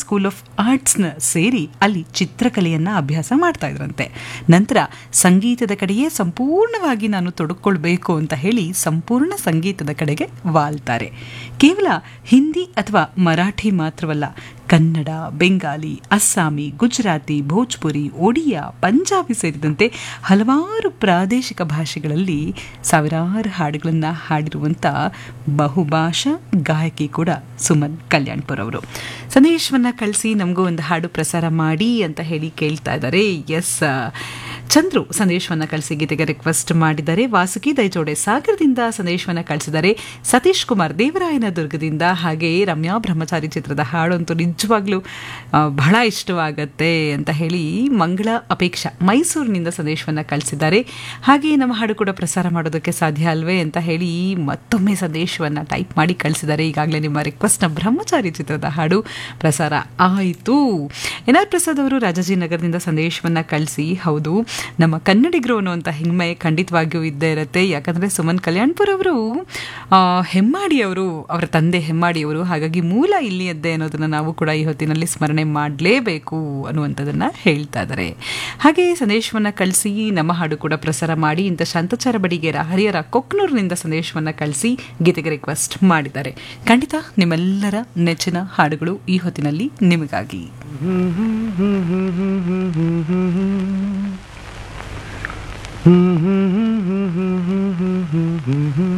school of ಆರ್ಟ್ಸ್ನ ಸೇರಿ ಅಲ್ಲಿ ಚಿತ್ರಕಲೆಯನ್ನು ಅಭ್ಯಾಸ ಮಾಡ್ತಾ ಇದ್ರಂತೆ ನಂತರ ಸಂಗೀತದ ಕಡೆಯೇ ಸಂಪೂರ್ಣವಾಗಿ ನಾನು ತೊಡಕೊಳ್ಬೇಕು ಅಂತ ಹೇಳಿ ಸಂಪೂರ್ಣ ಸಂಗೀತದ ಕಡೆಗೆ ವಾಲ್ತಾರೆ ಕೇವಲ ಹಿಂದಿ ಅಥವಾ ಮರಾಠಿ ಮಾತ್ರವಲ್ಲ ಕನ್ನಡ ಬೆಂಗಾಲಿ ಅಸ್ಸಾಮಿ ಗುಜರಾತಿ ಭೋಜ್ಪುರಿ ಒಡಿಯಾ ಪಂಜಾಬಿ ಸೇರಿದಂತೆ ಹಲವಾರು ಪ್ರಾದೇಶಿಕ ಭಾಷೆಗಳಲ್ಲಿ ಸಾವಿರಾರು ಹಾಡುಗಳನ್ನು ಹಾಡಿರುವಂಥ ಬಹುಭಾಷಾ ಗಾಯಕಿ ಕೂಡ ಸುಮನ್ ಕಲ್ಯಾಣ್ಪುರ್ ಅವರು ಸಂದೇಶವನ್ನು ಕಳಿಸಿ ನಮಗೂ ಒಂದು ಹಾಡು ಪ್ರಸಾರ ಮಾಡಿ ಅಂತ ಹೇಳಿ ಕೇಳ್ತಾ ಇದ್ದಾರೆ ಎಸ್ ಚಂದ್ರು ಸಂದೇಶವನ್ನು ಕಳಿಸಿ ಗೀತೆಗೆ ರಿಕ್ವೆಸ್ಟ್ ಮಾಡಿದ್ದಾರೆ ವಾಸುಕಿ ದೈಜೋಡೆ ಸಾಗರದಿಂದ ಸಂದೇಶವನ್ನು ಕಳಿಸಿದ್ದಾರೆ ಸತೀಶ್ ಕುಮಾರ್ ದೇವರಾಯನ ದುರ್ಗದಿಂದ ಹಾಗೆ ರಮ್ಯಾ ಬ್ರಹ್ಮಚಾರಿ ಚಿತ್ರದ ಹಾಡಂತೂ ನಿಜವಾಗ್ಲೂ ಆ, ಬಹಳ ಇಷ್ಟವಾಗತ್ತೆ ಅಂತ ಹೇಳಿ ಮಂಗಳ ಅಪೇಕ್ಷಾ ಮೈಸೂರಿನಿಂದ ಸಂದೇಶವನ್ನು ಕಳಿಸಿದ್ದಾರೆ ಹಾಗೆ ನಮ್ಮ ಹಾಡು ಕೂಡ ಪ್ರಸಾರ ಮಾಡೋದಕ್ಕೆ ಸಾಧ್ಯ ಅಲ್ವೇ ಅಂತ ಹೇಳಿ ಮತ್ತೊಮ್ಮೆ ಸಂದೇಶವನ್ನು ಟೈಪ್ ಮಾಡಿ ಕಳಿಸಿದ್ದಾರೆ ಈಗಾಗಲೇ ನಿಮ್ಮ ರಿಕ್ವೆಸ್ಟ್ನ ಬ್ರಹ್ಮಚಾರಿ ಚಿತ್ರದ ಹಾಡು ಪ್ರಸಾರ ಆಯಿತು ಎನ್ ಆರ್ ಪ್ರಸಾದ್ ಅವರು ರಾಜಾಜಿನಗರದಿಂದ ಸಂದೇಶವನ್ನು ಕಳಿಸಿ ಹೌದು ನಮ್ಮ ಕನ್ನಡಿಗರು ಅನ್ನುವಂಥ ಹೆಮ್ಮೆ ಖಂಡಿತವಾಗಿಯೂ ಇದ್ದೇ ಇರುತ್ತೆ ಯಾಕಂದರೆ ಸುಮನ್ ಕಲ್ಯಾಣ್ಪುರ್ ಅವರು ಆ, ಹೆಮ್ಮಾಡಿಯವರು ಅವರ ತಂದೆ ಹೆಮ್ಮಾಡಿಯವರು ಹಾಗಾಗಿ ಮೂಲ ಇಲ್ಲಿಯದ್ದೇ ಅನ್ನೋದನ್ನು ನಾವು ಕೂಡ ಈ ಹೊತ್ತಿನಲ್ಲಿ ಸ್ಮರಣೆ ಮಾಡಲೇಬೇಕು ಅನ್ನುವಂಥದ್ದನ್ನು ಹೇಳ್ತಾ ಇದ್ದಾರೆ ಹಾಗೆ ಸಂದೇಶವನ್ನು ಕಳಿಸಿ ನಮ್ಮ ಹಾಡು ಕೂಡ ಪ್ರಸಾರ ಮಾಡಿ ಇಂಥ ಶಾಂತಚಾರ ಬಡಿಗೇರ ಹರಿಹರ ಕೊಕ್ನೂರಿನಿಂದ ಸಂದೇಶವನ್ನು ಕಳಿಸಿ ಗೀತೆಗೆ ರಿಕ್ವೆಸ್ಟ್ ಮಾಡಿದ್ದಾರೆ ಖಂಡಿತ ನಿಮ್ಮೆಲ್ಲರ ನೆಚ್ಚಿನ ಹಾಡುಗಳು ಈ ಹೊತ್ತಿನಲ್ಲಿ ನಿಮಗಾಗಿ ಹ್ಮ್